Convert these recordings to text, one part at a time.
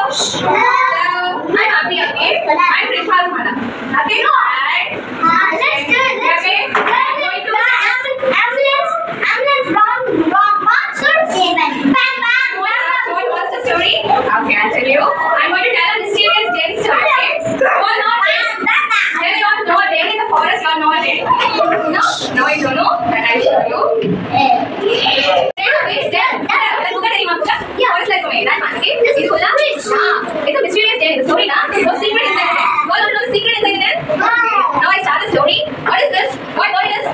Hello. I'm happy, okay? I'm Rishal Mala. Okay? Right? Let's do it. Let's Okay? do it. The ambulance, ambulance, wrong, wrong, monster, seven. Bang, bang. What was the story? Okay, I'll tell you. I'm going to tell a mysterious day story. Okay? You all know a day? Tell you all know a day in the forest. You all know a day? No? No, you don't know? Then I'll show you. There's a way there. There. Look at it, Mama. Yeah, forest like me. That one. Okay? This is Hula. Ah, it's a mysterious day. The story, na? No secret inside it. You all want to know the secret inside it? Now I start the story. What is this? What word is?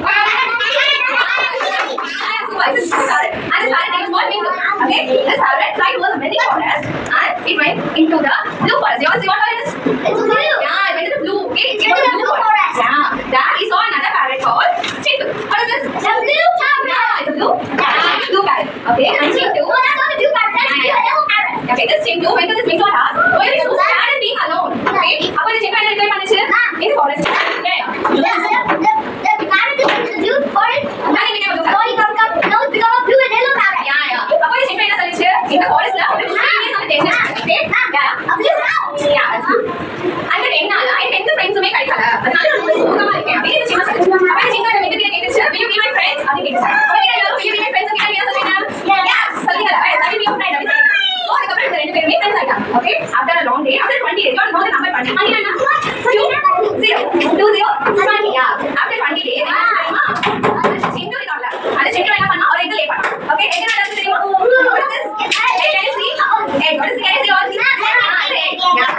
And this parrot name is called Mingo. Okay? This parrot flight was a many forest and it went into the blue forest. You all see what word it is? It's blue. Yeah, it went to the blue. Okay? It Into was the blue forest. Yeah. There he saw another parrot called Chintu. What is this? The blue parrot. Yeah, it's a blue. Yeah, it's a blue parrot. Okay? And Chintu. Oh, that's not the blue parrot. That's the yellow parrot. Okay, this Chintu went to this Mingo house where he was sad and being alone. Okay? அப்ப இந்த Chintu என்ன enjoy பண்ணுச்சு? In the forest. Yeah, yeah. The, the, the, the parrot is in the blue forest. Now you become a blue So he come, come, now it's become a blue and yellow parrot. Yeah, yeah. அப்ப இந்த Chintu என்ன சொல்லுச்சு? இந்த forestல ஒரு mysterious ஆன desert. Yeah. A blue house. Yeah, that's good. அந்த ரெண்டால எனக்கு எந்த ஃப்ரெண்ட்ஸுமே கிடைக்கல அதனால நான் ரொம்ப சோகமா இருக்கேன் அப்படின்னு இந்த சின்ன சொல்லுச்சு அப்ப சின்ன ரெண்டு கிட்ட கேட்டுச்சு will you be my friends அப்படின்னு கேட்டுச்சு அப்ப கிட்ட எல்லாரும் will you be my friends அப்படின்னு என்ன சொல்றீங்க yes சொல்லுங்க right will you be my friend அப்படின்னு சொல்லுங்க So, அதுக்கப்புறம் இந்த ரெண்டு பேருமே friends ஆயிட்டாங்க okay after a long day after 20 days you all know the number 20 20 என்ன two zero two zero 20 yeah after 20 days என்ன தெரியுமா அந்த சிண்டு இருக்காங்க அந்த சிண்டு என்ன பண்ணா ஒரு எங்க லே பண்ணா okay எங்க நடந்துச்சு தெரியுமா what is this hey can you see hey what is can you see all this yeah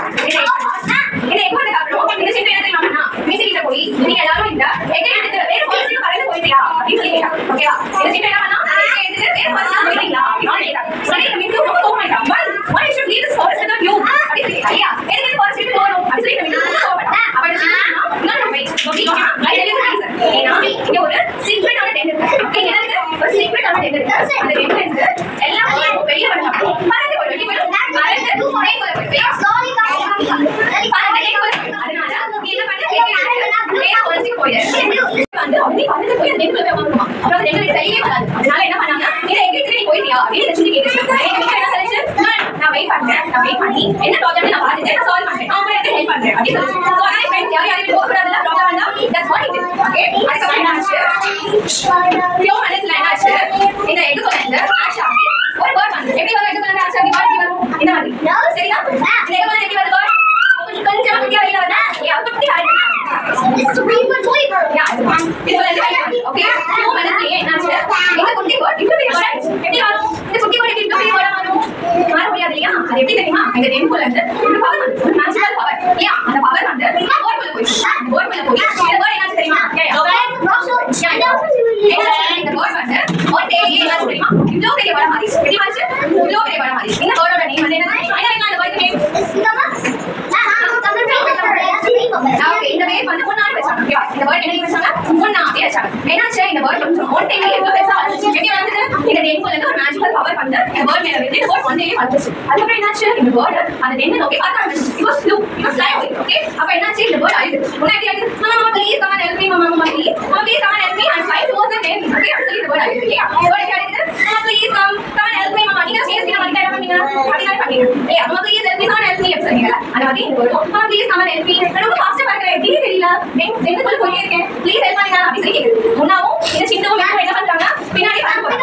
இந்த எக் வந்து அப்புறம் இந்த சிண்டு என்ன தெரியுமா மிஸ் கிட்ட போய் நீங்க எல்லாரும் இந்த எக் எடுத்து வேற ஃபாரஸ்ட்க்கு பறந்து போயிட்டியா அப்படின்னு சொல்லி கேட்டா ஓகேவா இந்த சிண்டு என்ன பண்ணா எக் எடுத்து வேற ஃபாரஸ்ட்க்கு போயிட்டீங்களா அப்படின்னு கேட்டா சரி இந்த மிந்து ரொம்ப கோவமாயிட்டா why why you should leave this forest without you அப்படி சொல்லி ஐயா எதுக்கு இந்த ஃபாரஸ்ட் விட்டு போகணும் அப்படி சொல்லி இந்த மிந்து ரொம்ப கோவப்பட்டா அப்ப இந்த சிண்டு சொன்னா no no wait okay I tell you the reason ஏன்னா இங்க ஒரு சீக்ரெட்டான டென்ட் இருக்கு ஓகே என்ன இருக்கு ஒரு சீக்ரெட்டான டென்ட் இருக்கு அந்த டென்ட்ல இருந்து எல்லா பொருளும் வெளிய வரணும் பறந்து போய் வெளிய போய் பறந்து போய் போய் Slowly come, come, come. Slowly come. அதனால நீ என்ன பண்ண வேற ஃபாரஸ்ட்க்கு போயிடு வந்து அப்படி பறந்து போய் அந்த டென்ட்ல போய் உட்காரணுமா அப்புறம் அந்த டென்ட் வெளியே வராது அதனால என்ன பண்ணாங்க இதை எங்க எடுத்து நீ போயிட்டியா அப்படின்னு சொல்லி கேட்டுச்சு எங்க வீட்டுல என்ன சொல்லுச்சு "நான் நான் வெயிட் பண்றேன் நான் வெயிட் பண்ணி என்ன ப்ராப்ளம் நான் பார்த்துட்டு நான் சால்வ் பண்றேன் அவங்க எனக்கு ஹெல்ப் பண்றேன் அப்படின்னு சொல்லுச்சு ஸோ அதனால ஃப்ரெண்ட்ஸ் யார் யாரும் போக கூடாதுல ப்ராப்ளம் வந்தா தட்ஸ் வாட் இட் ஓகே அதுக்கப்புறம் என்ன ஆச்சு ஃபியூ மினிட்ஸ்ல என்ன ஆச்சு இந்த எக்கு குழந்தை ஆஷா ஒரு பேர்ட் வந்து எப்படி வரும் எக்கு குழந்தை ஆஷா பேர்ட் எப்படி வரும் இந்த மாதிரி சரியா இந்த எக்கு குழந்தை எப்படி வருது bird? கொஞ்சம் குட்டியா வெளியில வந்தா ஏன் குட்டி ஆயிடுச்சு This is a rainbow toy bird. Yeah, இது வந்து ஓகே டூ மினிட்ஸ்லயே என்னாச்சு எங்க குட்டி பேர்ட் இவ்வளவு பெரிய bird ஆயிடுச்சு. எப்படி வரும் இந்த குட்டி பேர்ட் எப்படி இவ்வளவு பெரிய bird ஆ வரும் மாற முடியாது இல்லையா அது எப்படி தெரியுமா எங்க டெம்புல இருந்து ஒரு பவர் வந்து ஒரு நேச்சுரல் பவர் இல்லையா அந்த பவர் வந்து போர்ட் மேல போயிடுச்சு போர்ட் மேல போய் இந்த பேர்ட் என்னாச்சு தெரியுமா Yeah, yeah. Yeah, yeah. இந்த bird வந்து ஒரு டேலியே என்னாச்சு தெரியுமா இவ்வளவு பெரிய bird ஆ மாறிடுச்சு எப்படி மாறிச்சு இவ்வளவு பெரிய bird ஆ மாறிடுச்சு இந்த பேர்டோட நேம் வந்து என்ன என்ன என்ன அந்த bird நேம் ஓகே இந்த வேர் வந்து முன்னாடி வச்சாங்க ஓகேவா இந்த வேர்ட் என்ன வச்சாங்க முன்னாடி வச்சாங்க என்னாச்சு இந்த வேர்ட் கொஞ்சம் ஒன் டைம் எவ்வளவு பெருசா வந்துச்சு எப்படி வந்து இந்த டென்குல இருந்து ஒரு மேஜிக்கல் பவர் வந்து இந்த வேர்ட் மேல வந்து இந்த வேர்ட் ஒன் டேலே வந்துச்சு அதுக்கப்புறம் என்னாச்சு இந்த வேர்ட் அந்த டென் நோக்கி பார்க்க ஆரம்பிச்சு it was blue it was fly away okay அப்ப என்னாச்சு இந்த வேர்ட் அழுது முன்னாடி அழுது மாமா ப்ளீஸ் கமன் ஹெல்ப் மீ மாமா மாமா ப்ளீஸ் மாமா please come on help me I fly towards the ten okay அப்படி சொல்லி இந்த வேர்ட் அழுது இல்லையா வேர்ட் அழுது மாமா please come come on help me மாமா நீங்க சேஸ் பண்ண மாட்டீங்க என்ன பண்ணீங்க அப்படிதான் பண்ணீங்க ஏய் மாமா please help me come on help me அப்படி சொன்னீங்க அந்த மாதிரி இந்த வேர்ட் மாமா ப்ளீஸ் கமன் ஹெல்ப் மீ ரொம்ப ஃபாஸ்டா பார்க்கறேன் எப்படின்னு தெரியல டென் டென்குள்ள போயிட்டே இருக்கேன் ப்ளீஸ் ஹெல்ப் பண்ணுங்க அப்படி சொல்லி கேக்குது முன்னாவும் இந்த சின்னவும் மேலும் என்ன பண்றாங்க பின்னாடி பறந்து போறாங்க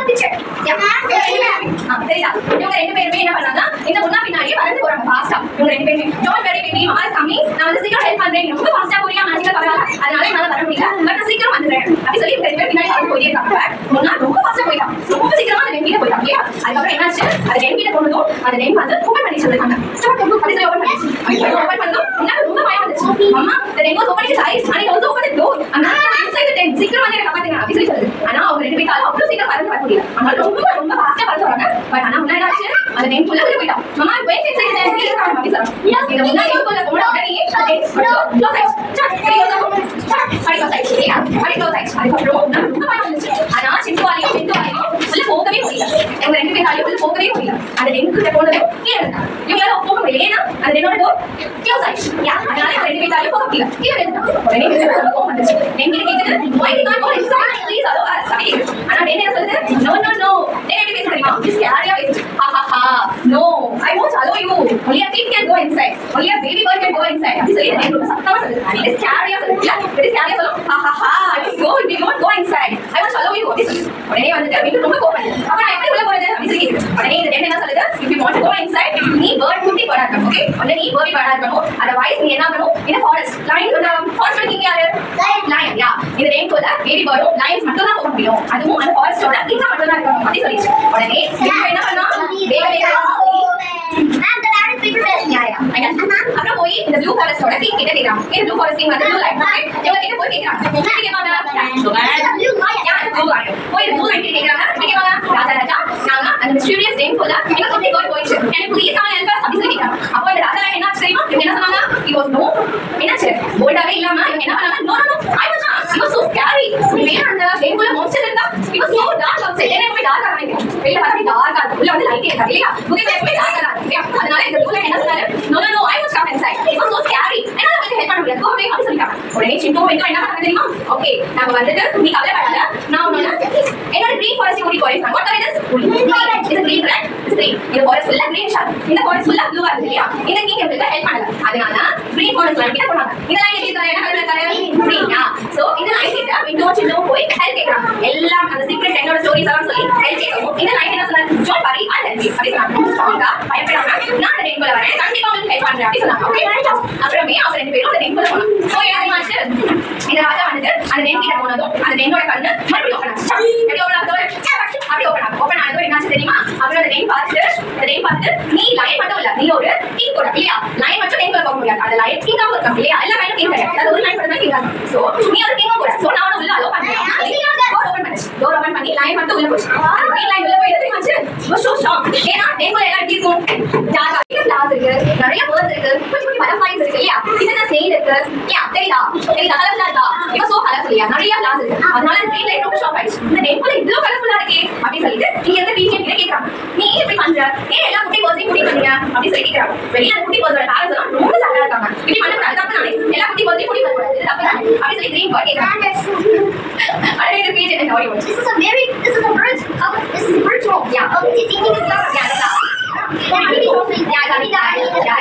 சரிதா இவங்க ரெண்டு பேருமே என்ன பண்ணாங்க இந்த முன்னா பின்னாடியே பறந்து போறாங்க ஃபாஸ்டா இவங்க ரெண்டு பேருமே டோன்ட் வெரி பேபி மாஸ் கம்மி நான் வந்து சீக்கிரம் ஹெல்ப் பண்றேன் நீ ரொம்ப ஃபாஸ்டா போறியா மேஜிக்கா பரவாயில்ல அதனால என்னால வர முடியல பட் நான் சீக்கிரம் வந்துடுறேன் அப்படி சொல்லி இவங்க ரெண்டு பேரும் பின்னாடி பறந்து போயிட்டே இருக்காங்க முன்னா ரொம்ப ஃபாஸ்டா போயிட்டான் ரொம்ப சீக்கிரமா அந்த ரெண்டு போயிட்டான் இல்லையா அதுக்கப்புறம் என்னாச்சு அது ரெண்டு கிட்ட போனதும் அந்த ரெண்டு வந்து ஓபன் பண்ணி சொல்லிருக்காங்க ஸ்டார்ட் பண்ணு அப்படி சொல்லி ஓபன் பண்ணிச்சு ஓபன் பண்ணதும் முன்னாடி ரொம்ப பயம் வந்துச்சு அம்மா the rainbow was open its eyes and it also opened the door and நான் inside the tent சீக்கிரம் வந்து என்ன காப்பாத்துங்க அப்படி சொல்லி சொல்லுது ஆனா அவங்க ரெண்டு பேரும் அவ்வளவு சீக்கிரம் பறந்து வர முடியல அதனால ரொம்ப ரொம்ப ஃபாஸ்டா பறந்து வராங்க பட் ஆனா முன்னாடி ஆச்சு அந்த tent குள்ள உள்ள போயிட்டான் மாமா wait inside the tent please come அப்படி சொல்றாங்க இந்த முன்னாடி குள்ள போன உடனே அந்த tent க்ளோஸ் ஆயிடுச்சு சட் அடி க்ளோஸ் ஆயிடுச்சு இல்லையா அடி க்ளோஸ் ஆயிடுச்சு அதுக்கப்புறம் நான் ரொம்ப பயம் வந்துச்சு ஆனா சிந்துவாலையும் சிந்துவாலையும் உள்ள போகவே முடியல இவங்க ரெண்டு பேராலையும் உள்ள போகவே முடியல அந்த tent குள்ள போனதும் கீழே இருந்தாங்க இவங்களால போக முடியல ஏன்னா அந்த டென்னோட டோர் க்ளோஸ் ஆயிடுச்சு யா அதனால இவங்க ரெண்டு பேராலையும் போக முடியல கீழே இருந்தாங்க உடனே இவங்க கோவம் வந்துச்சு என்கிட்ட கேக்குது why did I go inside please allow us அப்படி ஆனா டென் என்ன சொல்லுது no no no டென் எப்படி பேச தெரியுமா மிஸ் யாரையா பேசு ha ha ha no I won't allow you only a kid can go inside only a baby boy can go inside அப்படி சொல்லி எனக்கு ரொம்ப சத்தமா சொல்லுது it is scary-ஆ சொல்லுது it is scary-ஆ சொல்லும் ha ha ha I will go we won't go inside I will follow you அப்படி சொல்லு உடனே வந்துட்டு வீட்டுக்கு ரொம்ப கோபம் வருது. அப்ப நான் எப்படி உள்ள போறது அப்படி சொல்லி கேக்குது. உடனே இந்த ரெண்டு என்ன சொல்லுது if you want to go inside நீ bird குட்டி bird ஆ இருக்கணும் okay உடனே நீ baby bird ஆ இருக்கணும் otherwise நீ என்ன பண்ணணும் இந்த forest lion forest king யாரு lion யா இந்த ரெயின்போல பேபி பேர்டும் லைன்ஸ் மட்டும் தான் போக முடியும் அதுவும் அந்த ஃபாரஸ்டோட கிங்கா மட்டும் தான் இருக்கணும் அப்படி சொல்லிச்சு உடனே இப்போ என்ன பண்ணா வேக வேகமா Ma'am, the parrot paper fish. Yeah, yeah, I got it. அப்புறம் போய் இந்த ப்ளூ ஃபாரஸ்டோட கிங் கிட்ட கேக்குறான் இந்த ப்ளூ ஃபாரஸ்ட் கிங் வந்து ப்ளூ லைன் ஓகே இவங்க கிட்ட போய் கேக்குறாங்க கிட்ட கேட்பாங்க The blue lion. Yeah blue lion போய் ப்ளூ லைன் கிட்ட கேக்குறாங்க கிட்ட கேட்பாங்க ராஜா ராஜா நாங்க அந்த மிஸ்டீரியஸ் டேம் போல எங்க குட்டி போய் போயிடுச்சு எனக்கு ப்ளீஸ் அவன் ஹெல்ப் அப்படி சொல்லி கேக்குறாங்க அப்போ இந்த ராஜா என்ன ஆச்சு தெரியுமா இவங்க என்ன சொன்னாங்க இட் வாஸ் நோ என்னாச்சு போல்டாவே இல்லாம இவங்க என்ன பண்ணாங்க no no I was it was so scary வேற அந்த டேம் போல மான்ஸ்டர் இருந்தா it was so dark outside எனக்கு டார்க் ஆகும் வெளில வர டார்க் ஆகும் உள்ள வந்து லைட் ஏறாது இல்லையா புதிய எப்பவுமே டார்க் ஆகும் இல்லையா அதனால இந்த ப்ளூ லைன் என்ன சொன்னாரு no no no I was come inside it was so scary என்னால வந்து ஹெல்ப் பண்ண முடியாது கோ அவே அப்படி சொல்லிட்டாங்க உடனே சிண்டு வெங்கோ என்ன பண்ணாங்க தெரியுமா ஓகே நாங்க வந்துட்டு நீ கவலைப்படாத நான் உன்னோட என்னோட கிரீன் ஃபாரஸ்ட் கூட்டி போறேன் வாட் ஆர் திஸ் இது கிரீன் ரைட் இது கிரீன் இந்த ஃபாரஸ்ட் ஃபுல்லா கிரீன் ஷாட் இந்த ஃபாரஸ்ட் ஃபுல்லா ப்ளூவா இருக்கு இல்லையா இந்த கிங் எங்களுக்கு ஹெல்ப் பண்ணல அதனால கிரீன் ஃபாரஸ்ட் லைன் கிட்ட போனாங்க இந்த லைன் எப்படி தர என்ன கலர்ல தர கிரீனா சோ இந்த லைன் கிட்ட விண்டோ சிண்டு போய் ஹெல்ப் கேக்குறாங்க எல்லாம் அந்த சீக்ரெட் என்னோட ஸ்டோரிஸ் எல்லாம் சொல்லி ஹெல்ப் கேட்கவும் இந்த லைன் என்ன சொன்னாங்க ஜோன் பாரி ஐ ஹெல்ப் யூ அப்படி சொன்னாங்க ஸ்ட்ராங்கா பயப்படாம நான் அந்த ரெயின்போல வரேன் கண்டிப்பா உங்களுக்கு ஹெல்ப் பண்றேன் அப்படி சொன்னாங்க ஓகே அப்புறமே அவங்க ரெண்டு பேரும் அந்த ரெயின்போல போனாங்க சோ என்ன இந்த ராஜா வந்துட்டு அந்த நென் கிட்ட போனதும் அந்த நென்னோட கண்ணு மறுபடியும் ஓப்பன் ஆச்சு எப்படி ஓப்பன் ஆகுது அப்படி ஓப்பன் ஆகும் ஓப்பன் ஆனதும் என்னாச்சு தெரியுமா அப்புறம் அந்த நென் பார்த்துட்டு அந்த நென் பார்த்துட்டு நீ லைன் மட்டும் இல்ல நீ ஒரு கிங் கூட இல்லையா லைன் மட்டும் நென் போக முடியாது அந்த லைன் கிங்கா இருக்காங்க இல்லையா எல்லா லைனும் கிங் கிடையாது அது ஒரு லைன் மட்டும் தான் கிங்கா சோ நீ ஒரு கிங்கும் கூட சோ நான் உள்ள அலோ பண்றேன் டோர் ஓபன் பண்ணி டோர் ஓபன் பண்ணி லைன் மட்டும் உள்ள போச்சு அந்த கிரீன் லைன் உள்ள போய் எது தெரியுமாச்சு சோ ஷாக் ஏன்னா நென் போல எல்லாம் எப்படி இருக்கும் ஜாகா கிளாஸ் இருக்கு நிறைய பேர்ட்ஸ் இருக்கு குட்டி குட்டி பட்டர்ஃப்ளைஸ் இருக்கு இல்லையா இதெல்லாம் செயின் இருக்கு யா தெரியுதா தெரியுதா கலர்ஃபுல்லா இருக்கா இப்போ சோ கலர்ஃபுல் இல்லையா நிறைய கிளாஸ் இருக்கு அதனால அந்த கிரீன் லைட் ரொம்ப ஷாக் ஆயிடுச்சு இந்த நெட் போல இவ்வளவு கலர்ஃபுல்லா இருக்கே அப்படி சொல்லிட்டு நீங்க எந்த பீச் கிட்ட கேக்குறாங்க நீ ஏன் இப்படி பண்ற ஏன் எல்லா குட்டி பேர்ட்ஸையும் குட்டி பண்ணீங்க அப்படி சொல்லி கேக்குறாங்க வெளியே அந்த குட்டி பேர்ட்ஸோட பேரண்ட்ஸ் எல்லாம் ரொம்ப சண்டை இருக்காங்க இப்படி பண்ணக்கூடாது தப்பு தானே எல்லா குட்டி பேர்ட்ஸையும் குட்டி பண்ணக்கூடாது இது தப்பு தானே அப்படி சொல்லி கிரீன் பேர்ட் கேக்குறாங்க அடே இந்த பீச் என்ன ஓடி போச்சு This is a very, this is a bird. Oh, this is virtual. Yeah. Oh, it's eating the flower. யா அதான் Yeah, maybe something. யா அதான் யா யா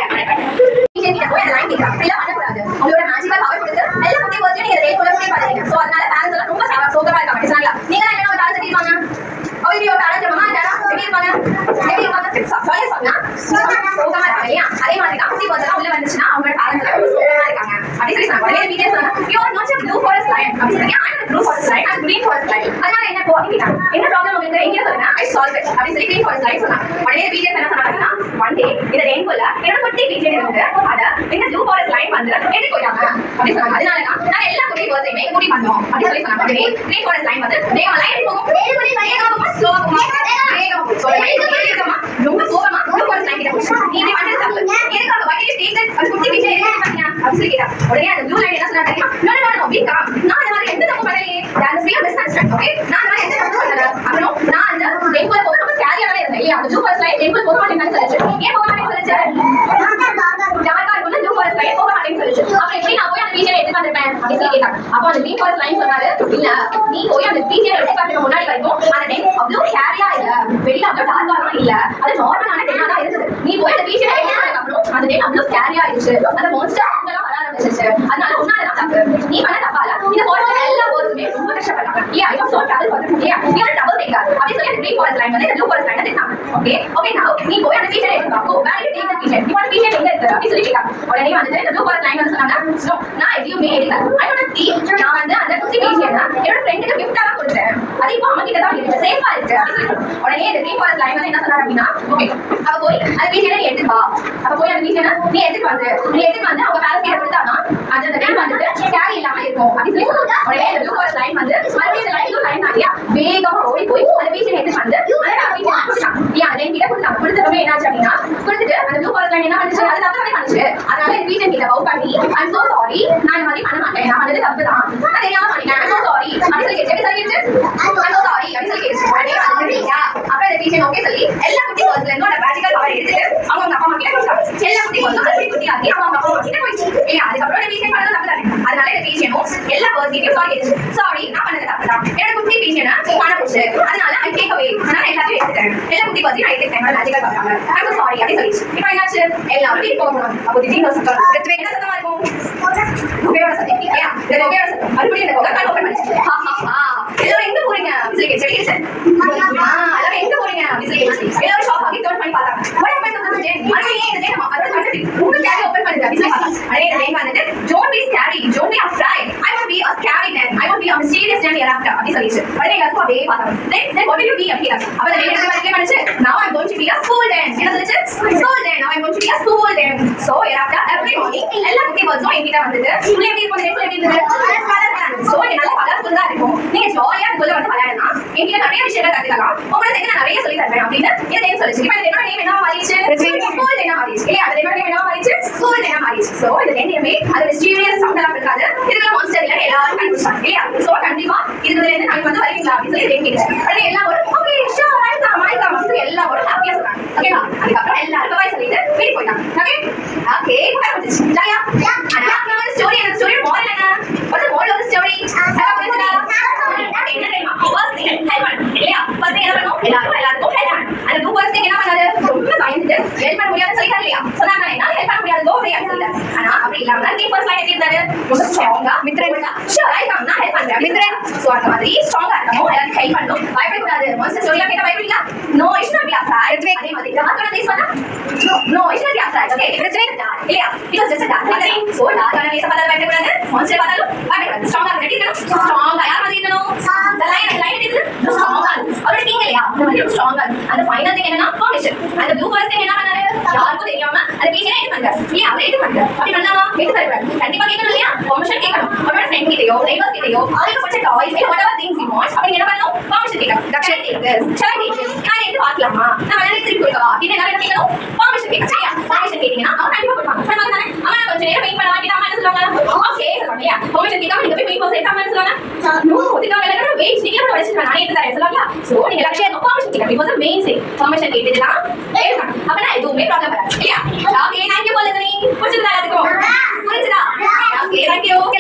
கிட்ட போய் அந்த லைன் கேக்குறாங்க இல்ல பண்ணக்கூடாது உங்களோட மேஜிக்கல் பவர் கொடுத்து எல்லா குட்டி பேர்ட்ஸையும் நீங்க ரேட் போல பண்ணுவீங்க சோ அதனால பேரண்ட்ஸ் எல்லாம் ரொம்ப சா- சோகமா இருக்காங்க சரிங்களா நீங்க என்ன ஒரு பேரண்ட்ஸ் எப்படி இருப்பாங்க ஐயோ பேரண்ட்ஸ் அம்மா யாரா எப்படி இருப்பாங்க எப்படி இருப்பாங்க சொல்லி சொன்னா சோகமா இருப்பாங்க இல்லையா அதே மாதிரி தான் குட்டி பேர்ட்ஸ் எல்லாம் உள்ள வந்துச்சுன்னா அவங்களோட பேரண்ட்ஸ் எல்லாம் ரொம்ப சோகமா இருக்காங்க அப்படி சொல்லி சொன்னாங்க உடனே வீட்டே சொன்னாங்க you are not a blue forest lion அப்படி சொல்லி I'm a blue forest lion I'm green forest lion அதனால என்ன போ அப்படிட்டாங்க என்ன ப்ராப்ளம் உங்களுக்கு எங்க சொல்லுங்க ஐ சால்வ் இட் அப்படி சொல்லி green forest lion சொன்னாங்க உடனே வீட்டே என்ன சொன்னாங்கன்னா ஒன் டே இந்த ரெயின்போல என்னோட குட்டி வீட்டே இருந்து அத இந்த blue forest lion வந்து எடுத்து போயிட்டாங்க அப்படி சொன்னாங்க அதனால தான் நாங்க எல்லா குட்டி பேர்ட்ஸையுமே கூட்டி பண்ணோம் அப்படி சொல்லி சொன்னாங்க உடனே green forest lion வந்து வேகமா லைன் போகும் வேகமா போகும் ஸ்லோவா போகும் வேகமா போகும் So, வேகமா ரொம்ப சோகமா blue forest lion கிட்ட போச்சு நீ இப்படி பண்ணது தப்பு எதுக்காக why did you take that அந்த குட்டி வீட்டை எதுக்கு பண்ணீங்க அப்படி சொல்லி கேட்டா உடனே அந்த blue lion என்ன சொன்னா தெரியுமா no no no no be calm நான் அந்த மாதிரி எந்த தப்பு பண்ணலையே there must be a misunderstanding okay நான் அந்த மாதிரி எந்த தப்பு பண்ணல அப்புறம் நான் அந்த டெம்பிள் போக ரொம்ப ஸ்கேரியாவே இருந்தேன் இல்லையா அந்த blue forest lion டெம்பிள் போக மாட்டேன்னு சொல்லிச்சு ஏன் போக மாட்டேன்னு சொல்லிச்சு டார்க்கா இருக்கும்ல blue forest lion போக மாட்டேன்னு சொல்லிச்சு அப்புறம் எப்படி நான் போய் அந்த பீச்சை எடுத்து வந்திருப்பேன் அப்படி சொல்லி கேட்டாங்க அப்போ அந்த green forest lion சொன்னாரு இல்ல நீ போய் அந்த பீச்சை எடுத்து பார்த்துக்க முன்னாடி வரைக்கும் அந்த டைம் அவ்வளவு ஸ்கேரியா இல்ல வெளியில அவ்வளவு டார்க்காலாம் இல்ல அது நார்மலான டைமா தான் இருந்தது நீ போய் அந்த பீச்சை எடுத்து வந்ததுக்கு அப்புறம் அந்த டைம் அவ்வளவு ஸ்கேரியா இருந்துச்சு அந்த மான்ஸ்டர் அவங்கலாம் வர ஆரம்பிச்சிருச்சு அதனால உன்னால தான் தப்பு நீ பண்ண தப்பால இந்த ஃபாரஸ்ட் எல்லா பேர்ட்ஸுமே ரொம்ப கஷ்டப்பட்டாங்க ஏன் ஐ சோ ட்ராவல் பண்ணு ஏன் நீ ஒரு டபுள் டேக்கர் அப்படி சொல்லி அந்த green forest line வந்து இந்த blue forest line எடுத்தாங்க ஓகே ஓகே now நீ போய் அந்த பீச்சை எடுத்து பாக்கோ வேற யூ டேக் தி பீச்சை நீ அந்த பீச்சை எங்க இருக்கு அப்படி சொல்லி கேட்டாங்க உடனே வந்துட்டு இந்த blue forest line வந்து சொன்னாங்க no நான் எதுவுமே எடுக்கல ஐ டோன்ட் தி நான் வந்து அந்த குட்டி பீச்சை என்னோட ஃப்ரெண்டுக்கு gift தான் கொடுத்தேன் அது இப்போ அவன் கிட்ட தான் இருக்கு சேஃபா இருக்கு அப்படி சொல்லி உடனே இந்த green forest line வந்து என்ன சொன்னாங்க அப்படின்னா ஓகே அவ போய் அந்த பீச்சை நீ எடுத்து வா அப்ப போய் அந்த பீச்சை நீ எடுத்து வந்து நீ எடுத்து வந்து அவங்க பேரஸ் கிட்ட கொடுத்தானா அது அந்த டைம் வந்துட்டு கேரி இல்லாம இருக்கும் அப்படி சொல்லி சொன்னாங்க உடனே இந்த blue forest line வந்து மறுபடியும் இந்த லைன் லைன் ஆகியா வேகமா ஓடி போய் அந்த பீச்சை எடுத்து வந்து அந்த பீச்சை கொடுத்தாங்க ஏன் அந்த கிட்ட கொடுத்தாங்க கொடுத்தப்பவே என்னாச்சு அப்படின்னா கொடுத்துட்டு அந்த blue forest line என்ன பண்ணுச்சு அது தப்பு பண்ணுச்சு அதனால இந்த பீச்சை கிட்ட பவு பண்ணி ஐம் சோ சாரி நான் இந்த மாதிரி பண்ண மாட்டேன் நான் பண்ணது தப்பு தான் நான் தெரியாம பண்ணிட்டேன் ஐம் சோ சாரி அப்படி சொல்லி கேட்டு சொல்லி ஐம் சோ சாரி அப்படி சொல்லி கேட்டு உடனே வந்து யா அப்புறம் இந்த பீச்சை ஓகே சொல்லி எல்லா குட்டி பேர்ட்ஸ்ல இருந்தும் அந்த மேஜிக்கல் பவர் எடுத்துட்டு அவங்க அப்பா அம்மா கிட்ட கொடுத்தாங்க எல்லா குட்டி பேர்ட்ஸும் அந்த குட்டி ஆகி அவங்க அப்பா அம்மா கிட்ட போயிடுச்சு இல்லையா அதுக்கப்புறம் இந்த பீச்சை பண்ணது தப்பு தானே அதனால இந்த பீச்சையும் எல்லா பேர்ட்ஸ்கிட்டையும் சாரி கேட்டுச்சு சாரி நான் பண்ணது தப்பு தான் என்னோட குட்டி பீச்சை காண போச்சு சொல்லிச்சு அதனால நான் கேட்கவே நான் எல்லாத்தையும் எடுத்துட்டேன் எல்லா குட்டி பத்தி நான் எடுத்துட்டேன் மேஜிக்கல் பார்த்தாங்க ஐம் சாரி அப்படி சொல்லிச்சு இப்போ என்னாச்சு எல்லாரும் வீட்டுக்கு போகணும் அப்போ திடீர்னு ஒரு சத்தம் ரித்விக் என்ன சத்தமா இருக்கும் குபேரோட சத்தம் இல்லையா இந்த குபேரோட சத்தம் மறுபடியும் இந்த கொகை ஓப்பன் பண்ணிச்சு ஹா ஹா ஹா எல்லாரும் எங்க போறீங்க அப்படின்னு சொல்லி கேட்டு கேட்டுச்சு ஆ எல்லாரும் எங்க போறீங்க அப்படின்னு சொல்லி கேட்டுச்சு எல்லாரும் ஷாப் ஆகி டர்ன் பண்ணி பார்த்தாங்க what happened to this day மறுபடியும் ஏன் இந்த day நம்ம அதோட வந்துட்டு உங்க கேரி ஓப்பன் பண்ணுது அப்படின்னு சொல்லி பார்த்தாங்க அடே இந்த day வந்துட்டு don't be scary don't be afraid I won't be a scary man I won't be a mysterious man hereafter அப்படின்னு சொல்லிச்சு உடனே எல்லாருக்கும் அப்படியே பார்த்தாங்க then then what will you be அப்படின்னா அப்ப அந்த day என்ன மாதிரி பண்ணுச்சு now I'm going to be a school then என்ன சொல்லுச்சு school then now I'm going to be a school then so hereafter every morning எல்லா குட்டி பர்ட்ஸும் என்கிட்ட வந்துட்டு உள்ள எப்படி இருக்கும் இந்த எப்படி இருந்தது கலர் சோ நீங்க நல்லா கலர்ஃபுல்லா இருக்கும் நீங்க ஜாலியா இதுக்குள்ள வந்து விளையாடலாம் என்கிட்ட நிறைய விஷயங்கள் கத்துக்கலாம் உங்களை சேர்த்து நான் நிறைய சொல்லி தருவேன் அப்படின்னு இந்த நேம் சொல்லிச்சு இப்போ இந்த என்னோட நேம் என்ன மாறிடுச்சு ஸ்கூல் என்ன மாறிடுச்சு இல்லையா அந்த என்னோட நேம் என்ன மாறிடுச்சு ஸ்கூல் என்ன மாறிடுச்சு சோ இந்த நேமே அது மிஸ்டீரியஸ் சவுண்ட் எல்லாம் இருக்காது இதுல மான்ஸ்டர் இல்ல எல்லாரும் கண்டுபிடிச்சாங்க இல்லையா சோ கண்டிப்பா இதுல இருந்து நாளைக்கு வந்து வருவீங்களா அப்படின்னு சொல்லி நேம் கேட்டுச்சு உடனே எல்லாம் ஒரு ஓகே ஷூர் ஆயிக்கலாம் ஆயிக்கலாம் சொல்லி எல்லாம் ஒரு ஹாப்பியா சொன்னாங்க ஓகேவா அதுக்கப்புறம் எல்லாரும் பாய் சொல்லிட்டு வீட்டுக்கு போயிட்டாங்க ஓகே ஓகே வந்துச்சு ஜாலியா ஆனா நம்ம ஸ்டோரி அந்த ஸ்டோரி மாரல் என்ன what is moral of the story எல்லாம் புரிஞ்சுதா என்ன தெரியுமா ஃபர்ஸ்ட் திங் ஹெல்ப் பண்ணு இல்லையா ஃபர்ஸ்ட் என்ன பண்ணணும் எல்லாரும் எல்லாருக்கும் ஹெல்ப் பண்ணு அந்த டூ ஃபர்ஸ்ட் என்ன பண்ணாரு ரொம்ப பயந்துட்டு ஹெல்ப் பண்ண முடியாதுன்னு சொல்லிட்டாரு இல்லையா சொன்னாங்க என்னால ஹெல்ப் பண்ண முடியாது கோ அப்படின்னு சொல்லிட்டாரு ஆனா அப்படி இல்லாம டீ ஃபர்ஸ்ட் லைன் எப்படி இருந்தாரு ரொம்ப ஸ்ட்ராங்கா மித்ரன் ஷூர் ஐ கம் நான் ஹெல்ப் பண்றேன் மித்ரன் சோ அந்த மாதிரி ஸ்ட்ராங்கா இருக்கணும் எல்லாரும் ஹெல்ப் பண்ணணும் பயப்படக்கூடாது மோஸ்ட் ஸ்டோரியா கேட்ட பயப்படல no it's not a fraud அதே மாதிரி டார்க்கான ஃபேஸ் பண்ணா no no it's not a fraud okay it's not இல்லையா இட் வாஸ் ஜஸ்ட் டார்க் மாதிரி சோ டார்க்கான ஃபேஸ் பார்த்தாலும் பயப்படக்கூடாது மான்ஸ்டர் பார்த்தாலும் பயப்படக்கூடாது ஸ்ட்ராங்கா ரெடி இருக்கணும் ஸ்ட்ராங்கா யார் மாதிரி இருக்கணும் the lion the lion is ஸ்ட்ராங்கா அவரோட கிங் இல்லையா அந்த மாதிரி ஸ்ட்ராங்கா அந்த ஃபைனல் திங் என்னன்னா ஃபவுண்டேஷன் அந்த ப்ளூ ஃபர்ஸ்ட் திங் என்ன பண்ணாரு யாருக்கும் தெரியாம அந்த பீச்சை எடுத்து பண்ணாரு இல்லையா அவரே எடுத்து பண்ணாரு அப்படி பண்ணாமா எடுத்து தருவாரு கண்டிப்பா கேட்கணும் இல்லையா பெர்மிஷன் கேட்கணும் அவரோட ஃப்ரெண்ட் கிட்டயோ நெய்பர்ஸ் கிட்டயோ அதுக்கு பிடிச்ச டாய்ஸ் இல்லை whatever things you want அப்படி என்ன பண்ணணும் பெர்மிஷன் கேட்கணும் தக்ஷன் டேக்கர்ஸ் ஷாய் டேக்கர்ஸ் நான் எடுத்து பார்க்கலாமா நான் விளையாடி திருப்பி கொடுக்கவா அப்படின்னு எல்லாரும் என்ன கேட்கணும் பெர்மிஷன் கேட்கணும் சரியா பெர்மிஷன் கேட்டீங்கன்னா அவங்க கண்டிப்பா கொடுப்பாங்க அந்த மாதிரி தானே அம்மா நான் கொஞ்சம் நேரம் வெயிட் பண்ண வாங்கிட்டு அம்மா என்ன சொல்லுவாங்க ஓகே சொல்லுவாங்க இல்லையா பெர்மிஷன் கேட்காம நீங்க போய் வெயிட் பண்ண சேர்த்து அம்மா என்ன சொல்லுவாங்க நோ இதுக்காக எல்லாரும் வெயிட் நீங்க கூட வச்சிருக்கேன் நானே எடுத்து தரேன் சொல்லுவாங்க சோ நீங்க லட்சியம் பெர்மிஷன் கேட்கணும் பிகாஸ் மெயின் திங் பெர்மிஷன் கேட்டது தான் எடுக்கணும் அப்ப நான் எதுவுமே ப்ராப்ளம் வராது இல்லையா okay thank you for listening புரிஞ்சுதா எல்லாத்துக்கும் புரிஞ்சுதா ஓகே தேங்க் யூ